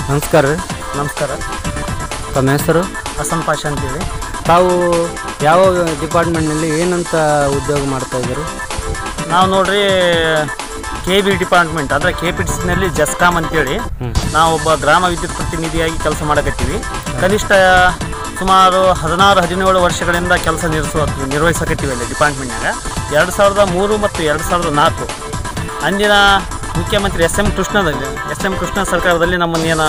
ನಮಸ್ಕಾರ ರೀ ನಮಸ್ಕಾರ ತಮ್ಮ ಹೆಸರು ಹಸನ್ ಪಾಷಾ ಅಂತೇಳಿ ತಾವು ಯಾವ ಡಿಪಾರ್ಟ್ಮೆಂಟ್ನಲ್ಲಿ ಏನಂತ ಉದ್ಯೋಗ ಮಾಡ್ತಾ ಇದ್ದೀರಿ ನಾವು ನೋಡ್ರಿ ಕೆ ಬಿ ಡಿಪಾರ್ಟ್ಮೆಂಟ್ ಅಂದರೆ ಕೆ ಪಿ ನಲ್ಲಿ ಜಸ್ಕಾಮ್ ಅಂತೇಳಿ ನಾವು ಒಬ್ಬ ಗ್ರಾಮ ವಿದ್ಯುತ್ ಪ್ರತಿನಿಧಿಯಾಗಿ ಕೆಲಸ ಮಾಡಕತ್ತೀವಿ ಕನಿಷ್ಠ ಸುಮಾರು ಹದಿನಾರು ಹದಿನೇಳು ವರ್ಷಗಳಿಂದ ಕೆಲಸ ನಿರ್ವಹಿಸುವ ನಿರ್ವಹಿಸಕತ್ತೀವಿ ಅಲ್ಲಿ ಡಿಪಾರ್ಟ್ಮೆಂಟ್ನಾಗ ಎರಡು ಸಾವಿರದ ಮೂರು ಮತ್ತು ಎರಡು ಸಾವಿರದ ನಾಲ್ಕು ಅಂದಿನ ಮುಖ್ಯಮಂತ್ರಿ ಎಸ್ ಎಂ ಕೃಷ್ಣದಲ್ಲಿ ಎಸ್ ಎಂ ಕೃಷ್ಣ ಸರ್ಕಾರದಲ್ಲಿ ನಮ್ಮನ್ನೇನು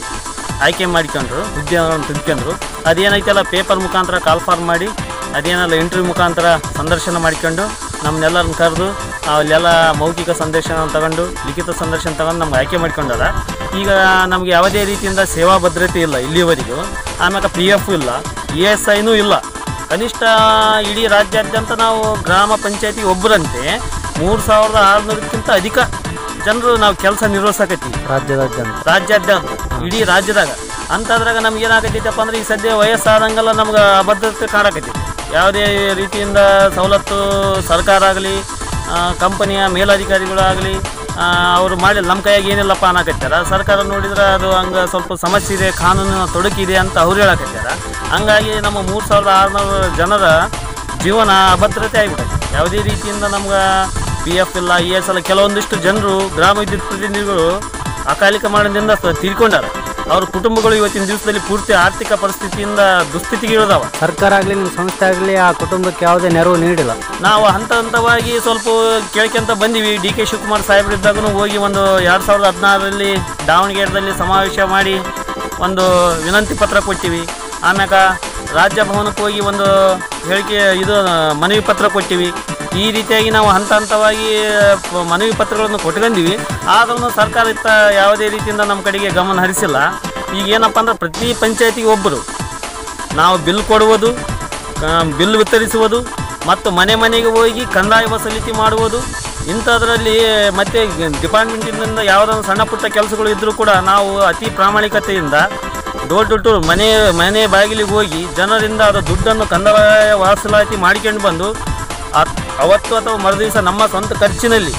ಆಯ್ಕೆ ಮಾಡಿಕೊಂಡ್ರು ಹುದ್ದೆಗಳನ್ನು ತೆಗೆದುಕೊಂಡ್ರು ಅದೇನೈತಲ್ಲ ಪೇಪರ್ ಮುಖಾಂತರ ಕಾಲ್ ಫಾರ್ಮ್ ಮಾಡಿ ಅದೇನಲ್ಲ ಇಂಟರ್ವ್ಯೂ ಮುಖಾಂತರ ಸಂದರ್ಶನ ಮಾಡಿಕೊಂಡು ನಮ್ಮನ್ನೆಲ್ಲರನ್ನ ಕರೆದು ಅಲ್ಲೆಲ್ಲ ಮೌಖಿಕ ಸಂದರ್ಶನ ತಗೊಂಡು ಲಿಖಿತ ಸಂದರ್ಶನ ತಗೊಂಡು ನಮ್ಗೆ ಆಯ್ಕೆ ಮಾಡ್ಕೊಂಡಾರ ಈಗ ನಮಗೆ ಯಾವುದೇ ರೀತಿಯಿಂದ ಸೇವಾ ಭದ್ರತೆ ಇಲ್ಲ ಇಲ್ಲಿವರೆಗೂ ಆಮ್ಯಾಗ ಪಿ ಎಫ್ ಇಲ್ಲ ಇ ಎಸ್ ಐನೂ ಇಲ್ಲ ಕನಿಷ್ಠ ಇಡೀ ರಾಜ್ಯಾದ್ಯಂತ ನಾವು ಗ್ರಾಮ ಪಂಚಾಯತಿ ಒಬ್ಬರಂತೆ ಮೂರು ಸಾವಿರದ ಆರುನೂರಕ್ಕಿಂತ ಅಧಿಕ ಜನರು ನಾವು ಕೆಲಸ ನಿರ್ವಹಿಸಕತ್ತೀವಿ ರಾಜ್ಯದಾದ್ಯಂತ ರಾಜ್ಯಾದ್ಯಂತ ಇಡೀ ರಾಜ್ಯದಾಗ ಅಂತಾದ್ರಾಗ ನಮ್ಗೆ ಏನಾಗತ್ತೈತಪ್ಪ ಅಂದ್ರೆ ಈ ಸದ್ಯ ವಯಸ್ಸಾದಂಗೆಲ್ಲ ನಮ್ಗೆ ಅಭದ್ರತೆ ಕಾಡಕತ್ತೈತಿ ಯಾವುದೇ ರೀತಿಯಿಂದ ಸವಲತ್ತು ಸರ್ಕಾರ ಆಗಲಿ ಕಂಪನಿಯ ಮೇಲಧಿಕಾರಿಗಳಾಗಲಿ ಅವರು ಮಾಡಿ ನಮ್ಮ ಕೈಯಾಗ ಏನಿಲ್ಲಪ್ಪ ಅನ್ನಕತ್ಯಾರ ಸರ್ಕಾರ ನೋಡಿದ್ರೆ ಅದು ಹಂಗೆ ಸ್ವಲ್ಪ ಸಮಸ್ಯೆ ಇದೆ ಕಾನೂನಿನ ತೊಡಕಿದೆ ಅಂತ ಅವ್ರು ಹೇಳಕತ್ಯಾರ ಹಂಗಾಗಿ ನಮ್ಮ ಮೂರು ಸಾವಿರದ ಆರುನೂರು ಜನರ ಜೀವನ ಅಭದ್ರತೆ ಆಗಿಬಿಟ್ಟೈತೆ ಯಾವುದೇ ರೀತಿಯಿಂದ ನಮ್ಗೆ ಪಿ ಎಫ್ ಇಲ್ಲ ಇ ಎಸ್ ಎಲ್ಲ ಕೆಲವೊಂದಿಷ್ಟು ಜನರು ಗ್ರಾಮ ವಿದ್ಯುತ್ ಪ್ರತಿನಿಧಿಗಳು ಅಕಾಲಿಕ ಮರಣದಿಂದ ಸ- ತೀರ್ಕೊಂಡಾರ ಅವ್ರ ಕುಟುಂಬಗಳು ಇವತ್ತಿನ ದಿವಸದಲ್ಲಿ ಪೂರ್ತಿ ಆರ್ಥಿಕ ಪರಿಸ್ಥಿತಿಯಿಂದ ದುಸ್ಥಿತಿಗೆ ಇಳಿದಾವ ಸರ್ಕಾರ ಆಗಲಿ ನಿಮ್ಮ ಸಂಸ್ಥೆ ಆಗಲಿ ಆ ಕುಟುಂಬಕ್ಕೆ ಯಾವುದೇ ನೆರವು ನೀಡಿಲ್ಲ ನಾವು ಹಂತ ಹಂತವಾಗಿ ಸ್ವಲ್ಪ ಕೇಳ್ಕೊಂತ ಬಂದಿವಿ ಡಿ ಕೆ ಶಿವಕುಮಾರ್ ಸಾಹೇಬ್ರಿದ್ದಾಗೂ ಹೋಗಿ ಒಂದು ಎರಡು ಸಾವಿರದ ಹದಿನಾರರಲ್ಲಿ ದಾವಣಗೆರೆದಲ್ಲಿ ಸಮಾವೇಶ ಮಾಡಿ ಒಂದು ವಿನಂತಿ ಪತ್ರ ಕೊಟ್ಟಿವಿ ಆಮ್ಯಾಗ ರಾಜ್ಯ ಭವನಕ್ಕೆ ಹೋಗಿ ಒಂದು ಹೇಳಿಕೆ ಇದು ಮನವಿ ಪತ್ರ ಕೊಟ್ಟಿವಿ ಈ ರೀತಿಯಾಗಿ ನಾವು ಹಂತ ಹಂತವಾಗಿ ಪ- ಮನವಿ ಪತ್ರಗಳನ್ನು ಕೊಟ್ಕೊಂಡಿವಿ ಆದ್ರೂ ಸರ್ಕಾರ ಇತ್ತ ಯಾವುದೇ ರೀತಿಯಿಂದ ನಮ್ಮ ಕಡೆಗೆ ಗಮನ ಹರಿಸಿಲ್ಲ ಈಗ ಏನಪ್ಪ ಅಂದ್ರೆ ಪ್ರತಿ ಪಂಚಾಯತಿಗೆ ಒಬ್ಬರು ನಾವು ಬಿಲ್ ಕೊಡುವುದು ಆ, ಬಿಲ್ ವಿತರಿಸುವುದು ಮತ್ತು ಮನೆ ಮನೆಗೆ ಹೋಗಿ ಕಂದಾಯ ವಸೂಲಿತಿ ಮಾಡುವುದು ಇಂಥದ್ರಲ್ಲಿ ಮತ್ತೆ ಡಿಪಾರ್ಟ್ಮೆಂಟಿನಿಂದ ಯಾವುದಾದ್ರು ಸಣ್ಣ ಪುಟ್ಟ ಕೆಲಸಗಳು ಇದ್ದರೂ ಕೂಡ ನಾವು ಅತಿ ಪ್ರಾಮಾಣಿಕತೆಯಿಂದ ಡೋರ್ ಟು ಡೋರ್ ಮನೆ ಮನೆ ಬಾಗಿಲಿಗೆ ಹೋಗಿ ಜನರಿಂದ ಅದು ದುಡ್ಡನ್ನು ಕಂದಾಯ ವಸೂಲಾತಿ ಮಾಡಿಕೊಂಡು ಬಂದು ಅತ್- ಅವತ್ತು ಅಥವಾ ಮರುದಿವಸ ನಮ್ಮ ಸ್ವಂತ ಖರ್ಚಿನಲ್ಲಿ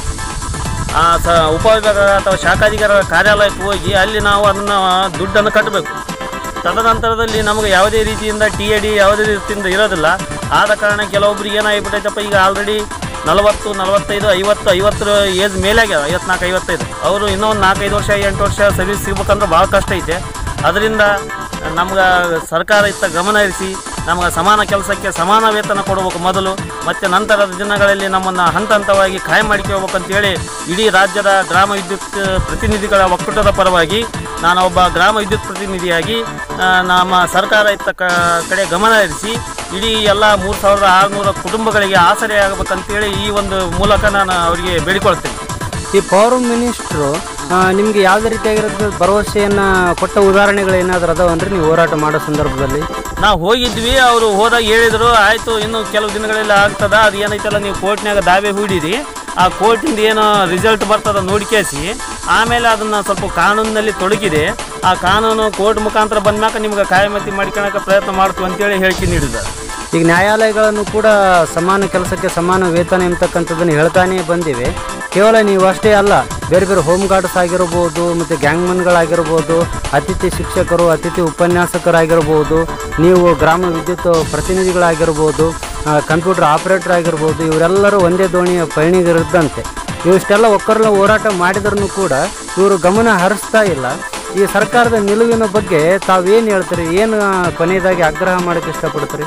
ಆ ಸ ಉಪವಿಭಾಗ ಅಥವಾ ಶಾಖಾಧಿಕಾರಿಗಳ ಕಾರ್ಯಾಲಯಕ್ಕೆ ಹೋಗಿ ಅಲ್ಲಿ ನಾವು ಅದನ್ನು ದುಡ್ಡನ್ನು ಕಟ್ಟಬೇಕು ತದನಂತರದಲ್ಲಿ ನಮಗೆ ಯಾವುದೇ ರೀತಿಯಿಂದ ಟಿ ಎ ಡಿ ಯಾವುದೇ ರೀತಿಯಿಂದ ಇರೋದಿಲ್ಲ ಆದ ಕಾರಣ ಕೆಲವೊಬ್ರಿಗೆ ಏನಾಗಿಬಿಟ್ಟೈತಪ್ಪ ಈಗ ಆಲ್ರೆಡಿ ನಲವತ್ತು ನಲವತ್ತೈದು ಐವತ್ತು ಐವತ್ತರ ಏಜ್ ಮೇಲೆ ಆಗ್ಯಾವ ಐವತ್ನಾಲ್ಕು ಐವತ್ತೈದು ಅವರು ಇನ್ನೂ ಒಂದು ನಾಲ್ಕೈದು ವರ್ಷ ಎಂಟು ವರ್ಷ ಸರ್ವಿಸ್ ಸಿಗ್ಬೇಕಂದ್ರೆ ಭಾಳ ಕಷ್ಟ ಐತೆ ಅದರಿಂದ ನಮ್ಗೆ ಸರ್ಕಾರ ಇತ್ತ ಗಮನ ಹರಿಸಿ ನಮಗೆ ಸಮಾನ ಕೆಲಸಕ್ಕೆ ಸಮಾನ ವೇತನ ಕೊಡಬೇಕು ಮೊದಲು ಮತ್ತು ನಂತರದ ದಿನಗಳಲ್ಲಿ ನಮ್ಮನ್ನು ಹಂತ ಹಂತವಾಗಿ ಕಾಯ ಮಾಡಿಕೋಬೇಕಂತೇಳಿ ಇಡೀ ರಾಜ್ಯದ ಗ್ರಾಮ ವಿದ್ಯುತ್ ಪ್ರತಿನಿಧಿಗಳ ಒಕ್ಕೂಟದ ಪರವಾಗಿ ನಾನು ಒಬ್ಬ ಗ್ರಾಮ ವಿದ್ಯುತ್ ಪ್ರತಿನಿಧಿಯಾಗಿ ಆ, ನಮ್ಮ ಸರ್ಕಾರ ಇತ್ತ ಕ ಕಡೆ ಗಮನ ಹರಿಸಿ ಇಡೀ ಎಲ್ಲ ಮೂರು ಸಾವಿರದ ಆರುನೂರ ಕುಟುಂಬಗಳಿಗೆ ಆಸರೆ ಆಗಬೇಕಂತೇಳಿ ಈ ಒಂದು ಮೂಲಕ ನಾನು ಅವರಿಗೆ ಬೇಡಿಕೊಳ್ತೇನೆ ಈ ಪವರ್ ಮಿನಿಸ್ಟ್ರು ನಿಮಗೆ ಯಾವುದೇ ರೀತಿಯಾಗಿರೋದು ಭರವಸೆಯನ್ನು ಕೊಟ್ಟ ಉದಾಹರಣೆಗಳು ಏನಾದರೂ ಅದಾವನ್ರಿ ನೀವು ಹೋರಾಟ ಮಾಡೋ ಸಂದರ್ಭದಲ್ಲಿ ನಾವು ಹೋಗಿದ್ವಿ ಅವರು ಹೋದಾಗ ಹೇಳಿದ್ರು ಆಯಿತು ಇನ್ನು ಕೆಲವು ದಿನಗಳಲ್ಲಿ ಆಗ್ತದ ಅದು ಏನೈತಲ್ಲ ನೀವು ಕೋರ್ಟ್ನಾಗ ದಾವೆ ಹೂಡಿರಿ ಆ ಕೋರ್ಟಿಂದ ಏನು ರಿಸಲ್ಟ್ ಬರ್ತದ ನೋಡ್ಕೇಸಿ ಆಮೇಲೆ ಅದನ್ನು ಸ್ವಲ್ಪ ಕಾನೂನಿನಲ್ಲಿ ತೊಡಗಿದೆ ಆ ಕಾನೂನು ಕೋರ್ಟ್ ಮುಖಾಂತರ ಬಂದ್ಮ್ಯಾಕ ನಿಮ್ಗೆ ಕಾಯಮತಿ ಮಾಡ್ಕೊಳಕ್ಕೆ ಪ್ರಯತ್ನ ಮಾಡ್ತೀವಿ ಅಂತೇಳಿ ಹೇಳಿಕೆ ನೀಡಿದ್ದಾರೆ ಈಗ ನ್ಯಾಯಾಲಯಗಳನ್ನು ಕೂಡ ಸಮಾನ ಕೆಲಸಕ್ಕೆ ಸಮಾನ ವೇತನ ಎಂಬತಕ್ಕಂಥದ್ದನ್ನು ಹೇಳ್ತಾನೇ ಬಂದಿವೆ ಕೇವಲ ನೀವು ಅಷ್ಟೇ ಅಲ್ಲ ಬೇರೆ ಬೇರೆ ಹೋಮ್ ಗಾರ್ಡ್ಸ್ ಆಗಿರ್ಬೋದು ಮತ್ತು ಗ್ಯಾಂಗ್ಮನ್ಗಳಾಗಿರ್ಬೋದು ಅತಿಥಿ ಶಿಕ್ಷಕರು ಅತಿಥಿ ಉಪನ್ಯಾಸಕರಾಗಿರ್ಬೋದು ನೀವು ಗ್ರಾಮ ವಿದ್ಯುತ್ ಪ್ರತಿನಿಧಿಗಳಾಗಿರ್ಬೋದು ಆ, ಕಂಪ್ಯೂಟರ್ ಆಪರೇಟರ್ ಆಗಿರ್ಬೋದು ಇವರೆಲ್ಲರೂ ಒಂದೇ ದೋಣಿಯ ಪಯಣಿಗರಿದ್ದಂತೆ ಇವಿಷ್ಟೆಲ್ಲ ಒಕ್ಕರ್ಲ ಹೋರಾಟ ಮಾಡಿದ್ರೂ ಕೂಡ ಇವರು ಗಮನ ಹರಿಸ್ತಾ ಇಲ್ಲ ಈ ಸರ್ಕಾರದ ನಿಲುವಿನ ಬಗ್ಗೆ ತಾವೇನು ಹೇಳ್ತೀರಿ ಏನು ಕೊನೆಯದಾಗಿ ಆಗ್ರಹ ಮಾಡೋಕ್ಕೆ ಇಷ್ಟಪಡ್ತೀರಿ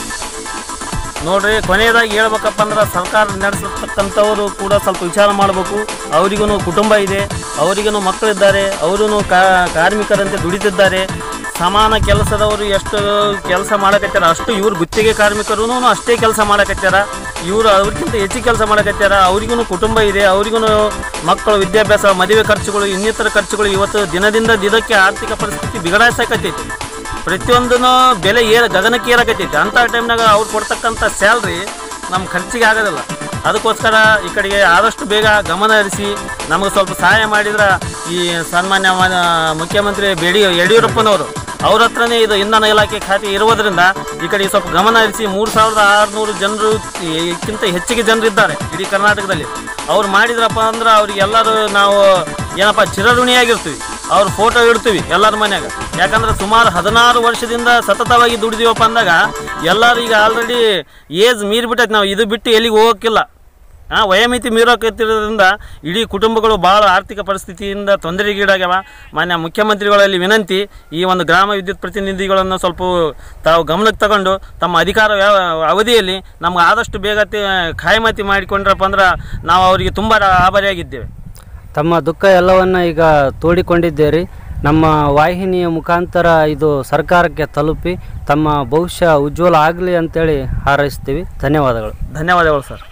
ನೋಡ್ರಿ ಕೊನೆಯದಾಗಿ ಹೇಳ್ಬೇಕಪ್ಪ ಅಂದ್ರೆ ಸರ್ಕಾರ ನಡೆಸತಕ್ಕಂಥವರು ಕೂಡ ಸ್ವಲ್ಪ ವಿಚಾರ ಮಾಡಬೇಕು ಅವರಿಗೂ ಕುಟುಂಬ ಇದೆ ಅವರಿಗೂ ಮಕ್ಕಳಿದ್ದಾರೆ ಅವರೂ ಕಾರ್ಮಿಕರಂತೆ ದುಡಿತಿದ್ದಾರೆ ಸಮಾನ ಕೆಲಸದವರು ಎಷ್ಟು ಕೆಲಸ ಮಾಡಕತ್ಯಾರ ಅಷ್ಟು ಇವ್ರು ಗುತ್ತಿಗೆ ಕಾರ್ಮಿಕರು ಅಷ್ಟೇ ಕೆಲಸ ಮಾಡಕತ್ಯಾರ ಇವರು ಅವ್ರಿಗಿಂತ ಹೆಚ್ಚಿಗೆ ಕೆಲಸ ಮಾಡಕತ್ಯಾರ ಅವ್ರಿಗೂ ಕುಟುಂಬ ಇದೆ ಅವ್ರಿಗೂ ಮಕ್ಕಳು ವಿದ್ಯಾಭ್ಯಾಸ ಮದುವೆ ಖರ್ಚುಗಳು ಇನ್ನಿತರ ಖರ್ಚುಗಳು ಇವತ್ತು ದಿನದಿಂದ ದಿನಕ್ಕೆ ಆರ್ಥಿಕ ಪರಿಸ್ಥಿತಿ ಬಿಗಡಾಯಿಸಕತ್ತೈತಿ ಪ್ರತಿಯೊಂದೂ ಬೆಲೆ ಏರ ಗಗನಕ್ಕೆ ಏರಕತ್ತೈತಿ ಅಂಥ ಟೈಮ್ನಾಗ ಅವ್ರು ಕೊಡ್ತಕ್ಕಂಥ ಸ್ಯಾಲ್ರಿ ನಮ್ಮ ಖರ್ಚಿಗೆ ಆಗೋದಿಲ್ಲ ಅದಕ್ಕೋಸ್ಕರ ಈ ಕಡೆಗೆ ಆದಷ್ಟು ಬೇಗ ಗಮನ ಹರಿಸಿ ನಮಗೆ ಸ್ವಲ್ಪ ಸಹಾಯ ಮಾಡಿದ್ರೆ ಈ ಸನ್ಮಾನ್ಯ ಮಾನ್ಯ ಮುಖ್ಯಮಂತ್ರಿ ಬೇಡಿ ಯಡಿಯೂರಪ್ಪನವರು ಅವ್ರ ಹತ್ರನೇ ಇದು ಇಂಧನ ಇಲಾಖೆ ಖಾತೆ ಇರುವುದರಿಂದ ಈ ಕಡೆ ಸ್ವಲ್ಪ ಗಮನ ಹರಿಸಿ ಮೂರು ಸಾವಿರದ ಆರುನೂರು ಜನರು ಇದಕ್ಕಿಂತ ಹೆಚ್ಚಿಗೆ ಜನರು ಇದ್ದಾರೆ ಇಡೀ ಕರ್ನಾಟಕದಲ್ಲಿ ಅವ್ರು ಮಾಡಿದ್ರಪ್ಪ ಅಂದ್ರೆ ಅವ್ರಿಗೆಲ್ಲರೂ ನಾವು ಏನಪ್ಪ ಚಿರಋಣಿಯಾಗಿರ್ತೀವಿ ಅವ್ರ ಫೋಟೋ ಇಡ್ತೀವಿ ಎಲ್ಲರ ಮನ್ಯಾಗ ಯಾಕಂದ್ರೆ ಸುಮಾರು ಹದಿನಾರು ವರ್ಷದಿಂದ ಸತತವಾಗಿ ದುಡಿದೀವಪ್ಪ ಅಂದಾಗ ಎಲ್ಲರೂ ಈಗ ಆಲ್ರೆಡಿ ಏಜ್ ಮೀರಿಬಿಟ್ಟೈತೆ ನಾವು ಇದು ಬಿಟ್ಟು ಎಲ್ಲಿಗೆ ಹೋಗೋಕ್ಕಿಲ್ಲ ಹಾಂ ವಯೋಮಿತಿ ಮೀರೋಕತ್ತಿರೋದ್ರಿಂದ ಇಡೀ ಕುಟುಂಬಗಳು ಭಾಳ ಆರ್ಥಿಕ ಪರಿಸ್ಥಿತಿಯಿಂದ ತೊಂದರೆಗೀಡಾಗ್ಯಾವ ಮಾನ್ಯ ಮುಖ್ಯಮಂತ್ರಿಗಳಲ್ಲಿ ವಿನಂತಿ ಈ ಒಂದು ಗ್ರಾಮ ವಿದ್ಯುತ್ ಪ್ರತಿನಿಧಿಗಳನ್ನು ಸ್ವಲ್ಪ ತಾವು ಗಮನಕ್ಕೆ ತಗೊಂಡು ತಮ್ಮ ಅಧಿಕಾರ ವ್ಯ- ಅವಧಿಯಲ್ಲಿ ನಮ್ಗೆ ಆದಷ್ಟು ಬೇಗ ತಿ- ಖಾಯಮಾತಿ ಮಾಡಿಕೊಂಡ್ರಪ್ಪ ಅಂದ್ರೆ ನಾವು ಅವರಿಗೆ ತುಂಬ ಆಭಾರಿಯಾಗಿದ್ದೇವೆ ತಮ್ಮ ದುಃಖ ಎಲ್ಲವನ್ನ ಈಗ ತೋಡಿಕೊಂಡಿದ್ದೀರಿ ನಮ್ಮ ವಾಹಿನಿಯ ಮುಖಾಂತರ ಇದು ಸರ್ಕಾರಕ್ಕೆ ತಲುಪಿ ತಮ್ಮ ಭವಿಷ್ಯ ಉಜ್ವಲ ಆಗಲಿ ಅಂತೇಳಿ ಹಾರೈಸ್ತೀವಿ ಧನ್ಯವಾದಗಳು ಧನ್ಯವಾದಗಳು ಸರ್